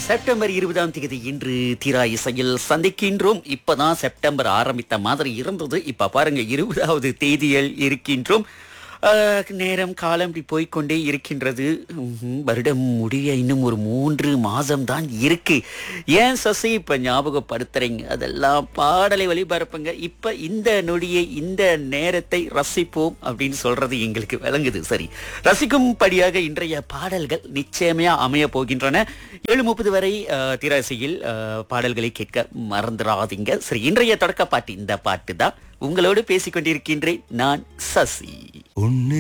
September இருபதாம் தேதி இன்று தீரா இசையில் சந்திக்கின்றோம் இப்பதான் செப்டம்பர் ஆரம்பித்த மாதிரி இருந்தது இப்ப பாருங்க இருபதாவது தேதியில் இருக்கின்றோம் ஆஹ், நேரம் காலம் இப்படி போய்க்கொண்டே இருக்கின்றது ம்ஹும், வருடம் முடிய இன்னும் ஒரு மூன்று மாதம் தான் இருக்கு ஏன் சசி இப்ப ஞாபகப்படுத்துறீங்க அதெல்லாம் பாடலை வழிபரப்புங்க இப்ப இந்த நொடியை இந்த நேரத்தை ரசிப்போம் அப்படின்னு சொல்றது எங்களுக்கு விளங்குது சரி ரசிக்கும்படியாக இன்றைய பாடல்கள் நிச்சயமையா அமைய போகின்றன ஏழு முப்பது வரை அஹ், திராசையில் அஹ், பாடல்களை கேட்க மறந்துடாதீங்க சரி இன்றைய தொடக்க பாட்டு இந்த பாட்டு தான் உங்களோடு பேசிக் கொண்டிருக்கின்றேன் நான் சசி ஒன்னு